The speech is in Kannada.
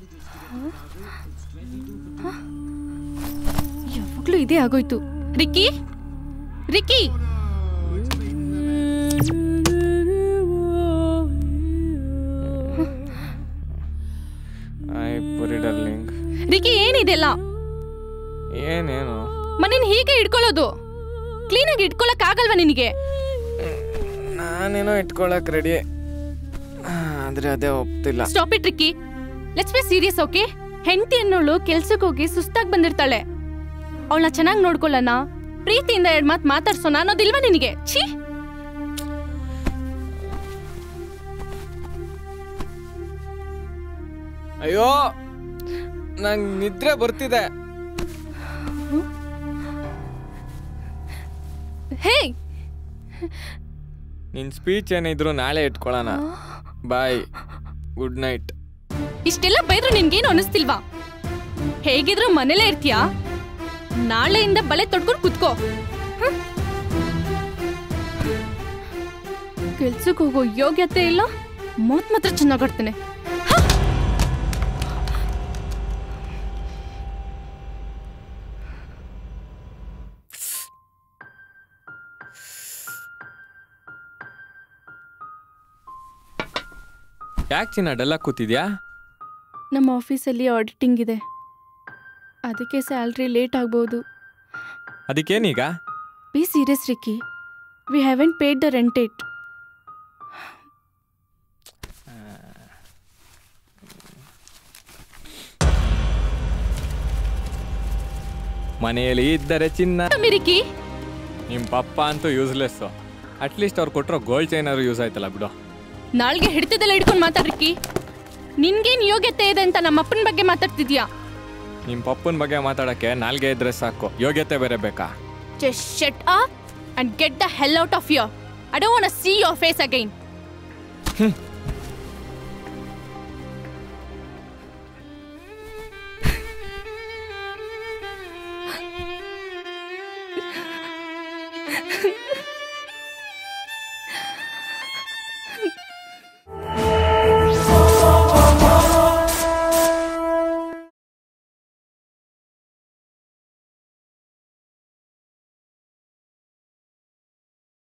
ಯಾವಾಗ್ಲೂ ಇದೇ ಆಗೋಯ್ತು ರಿಕ್ಕಿ ರಿಕ್ಕಿ ಐ ಪುರಿ ಡರ್ಲಿಂಗ್ ರಿಕ್ಕಿ ಏನಿದೆಲ್ಲ ಏನೇನು ಮನೇನ್ ಹೀಗೆ ಇಟ್ಕೊಳ್ಳೋದು ಕ್ಲೀನಾಗಿ ಇಟ್ಕೊಳಕ್ ಆಗಲ್ವಾ ನಿನಗೆ ನಾನೇನೋ ಇಟ್ಕೊಳಕ್ ರೆಡಿ ಆದ್ರೆ ಅದೇ ಒಪ್ತಿಲ್ಲ stop it Ricky let's be serious okay ಹೆಂಡತಿ ಅನ್ನೋಳು ಕೆಲ್ಸಕ್ಕೆ ಹೋಗಿ ಸುಸ್ತಾಗಿ ಬಂದಿರ್ತಾಳೆ ಅವಳನ್ನ ಚೆನ್ನಾಗಿ ನೋಡ್ಕೊಳ್ಳೋಣ ಪ್ರೀತಿಯಿಂದ ಎರಡ್ ಮಾತು ಮಾತಾಡ್ಸೋಣ ಅನ್ನೋದಿಲ್ವಾ ನಿನಗೆ ಛೀ ಅಯ್ಯೋ ನಂಗ್ ನಿದ್ರೆ ಬರ್ತಿದೆ ಹೇ ನಿನ್ ಸ್ಪೀಚ್ ಏನಿದ್ರು ನಾಳೆ ಇಟ್ಕೊಳ್ಳೋಣ ಬಾಯ್ ಗುಡ್ ನೈಟ್ ಇಷ್ಟೆಲ್ಲ ಬೈದ್ರು ನಿನ್ಗೇನು ಅನಿಸ್ತಿಲ್ವಾ ಹೇಗಿದ್ರು ಮನೇಲೇ ಇರ್ತೀಯಾ ನಾಳೆಯಿಂದ ಬಲೆ ತೊಡ್ಕೊಂಡು ಕುತ್ಕೋ ಕೆಲ್ಸಕ್ಕೆ ಹೋಗೋ ಯೋಗ್ಯತೆ ಇಲ್ಲ ಮಾತ್ ಮಾತ್ರ ಚೆನ್ನಾಗಾಡ್ತಾನೆ ಯಾಕೆ ಚಿನ್ನ ಡಲ್ಲ ಕೂತಿದ್ಯಾ ನಮ್ಮ ಆಫೀಸಲ್ಲಿ ಆಡಿಟಿಂಗ್ ಇದೆ ಅದಕ್ಕೆ ಸ್ಯಾಲ್ರಿ ಲೇಟ್ ಆಗ್ಬೋದು ಅದಕ್ಕೇನೀಗ be serious Ricky we haven't paid the rent it ಮನೆಯಲ್ಲಿ ಇದ್ದರೆ ಚಿನ್ನ ರಿಕ್ಕಿ ನಿಮ್ ಪಪ್ಪ ಅಂತೂ ಯೂಸ್ಲೆಸ್ಸು ಅಟ್ಲೀಸ್ಟ್ ಅವ್ರು ಕೊಟ್ಟಿರೋ ಗೋಲ್ಡ್ ಚೈನ್ ಆದ್ರೂ ಯೂಸ್ ಆಯ್ತಲ್ಲ ಬಿಡು ನಾಲ್ಗೆ ಹಿಡಿತದೆಲ್ಲ ಹಿಡ್ಕೊಂಡು ಮಾತಾಡ್ರಿಕ್ಕಿ ನಿನ್ಗೇನ್ ಯೋಗ್ಯತೆ ಇದೆ ಅಂತ ನಮ್ಮ ಅಪ್ಪನ ಬಗ್ಗೆ ಮಾತಾಡ್ತಿದ್ಯಾ ನಿಮ್ ಪಪ್ಪನ ಬಗ್ಗೆ ಮಾತಾಡಕ್ಕೆ ನಾಲ್ಗೆ ಇದ್ರೆ ಸಾಕು ಯೋಗ್ಯತೆ ಬೇರೆ ಬೇಕಾ Just shut up and get the hell out of here. I don't want to see your face again.